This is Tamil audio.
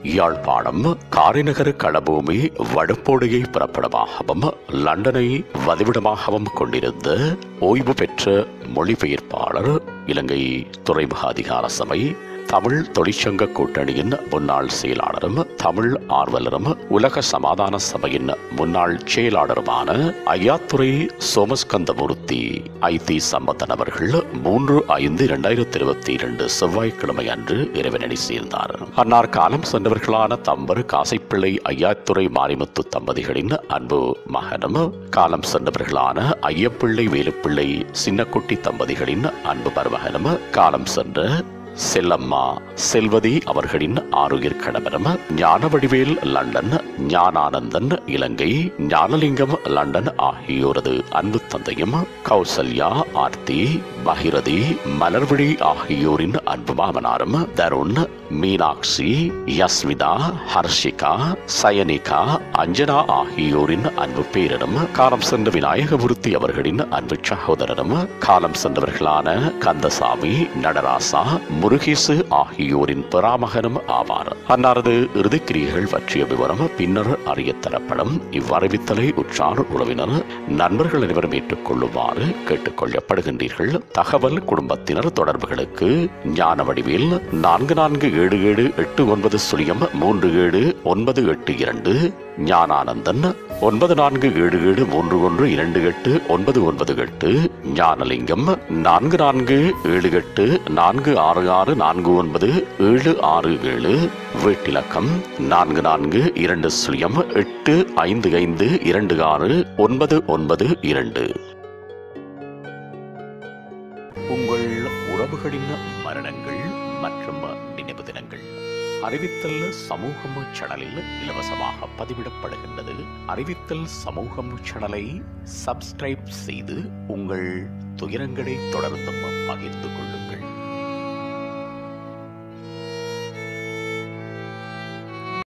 யாழ்ப்பாணம் காரிநகர் களபூமி வடப்போடையை புறப்படமாகவும் லண்டனை வதிவிடமாகவும் கொண்டிருந்த ஓய்வு பெற்ற மொழிபெயர்ப்பாளர் இலங்கை துறைமுக அதிகார சபை தமிழ் தொழிற்சங்க கூட்டணியின் முன்னாள் செயலாளரும் தமிழ் ஆர்வலரும் உலக சமாதான சபையின் முன்னாள் செயலாளருமான ஐயாத்துறை சோமஸ்கந்தமூர்த்தி ஐ சம்பந்தன் அவர்கள் மூன்று ஐந்து இரண்டாயிரத்தி இருபத்தி இரண்டு செவ்வாய்க்கிழமை அன்று இறைவனடி சேர்ந்தார் அன்னார் காலம் சென்றவர்களான தம்பர் காசைப்பிள்ளை ஐயாத்துறை மாரிமுத்து தம்பதிகளின் அன்பு மகனும் காலம் சென்றவர்களான ஐயப்பிள்ளை வேலுப்பிள்ளை சின்னக்குட்டி தம்பதிகளின் அன்பு மருமகனும் காலம் சென்ற செல்லம்மா செல்வதி அவர்களின் ஆருயிர் கணவரும் ஞானவடிவேல் லண்டன் ஞானானந்தன் இலங்கை ஞானலிங்கம் லண்டன் ஆகியோரது அன்பு தந்தையும் கௌசல்யா ஆர்த்தி பகிரதி மலர்விழி ஆகியோரின் அன்பு மாமனாரும் தருண் மீனாட்சி யஸ்மிதா ஹர்ஷிகா சயனிகா அஞ்சனா ஆகியோரின் அன்பு பேரனும் காலம் சென்ற விநாயகமூர்த்தி அவர்களின் அன்பு சகோதரரும் காலம் சென்றவர்களான கந்தசாமி நடராசா முருகேசு ஆகியோரின் பெறாமகனும் ஆவார் அன்னாரது இறுதிக்கிரியைகள் பற்றிய விவரம் பின்னர் அறியத் தரப்படும் இவ்வறிவித்தலை உற்றார் உறவினர் நண்பர்கள் அனைவரும் ஏற்றுக்கொள்ளுமாறு கேட்டுக்கொள்ளப்படுகின்றீர்கள் தகவல் குடும்பத்தினர் தொடர்புகளுக்கு ஞான வடிவில் நான்கு நான்கு ஏழு ஏழு எட்டு ஒன்பது சுழியம் மூன்று ஏழு ஒன்பது எட்டு இரண்டு ஞானானந்தன் ஒன்பது நான்கு ஏழு ஏழு மூன்று ஒன்று இரண்டு எட்டு ஒன்பது ஒன்பது எட்டு ஞானலிங்கம் நான்கு நான்கு ஏழு எட்டு நான்கு ஆறு ஆறு நான்கு ஒன்பது ஏழு ஆறு ஏழு வீட்டிலக்கம் நான்கு நான்கு இரண்டு சுழியம் எட்டு ஐந்து ஐந்து இரண்டு ஆறு ஒன்பது ஒன்பது இரண்டு உங்கள் உறவுகளின் மரணங்கள் மற்றும் நினைவு தினங்கள் அறிவித்தல் சமூகம் சேனலில் இலவசமாக பதிவிடப்படுகின்றது அறிவித்தல் சமூகம் சேனலை சப்ஸ்கிரைப் செய்து உங்கள் துயரங்களை தொடர்ந்தும் பகிர்ந்து கொள்ளுங்கள்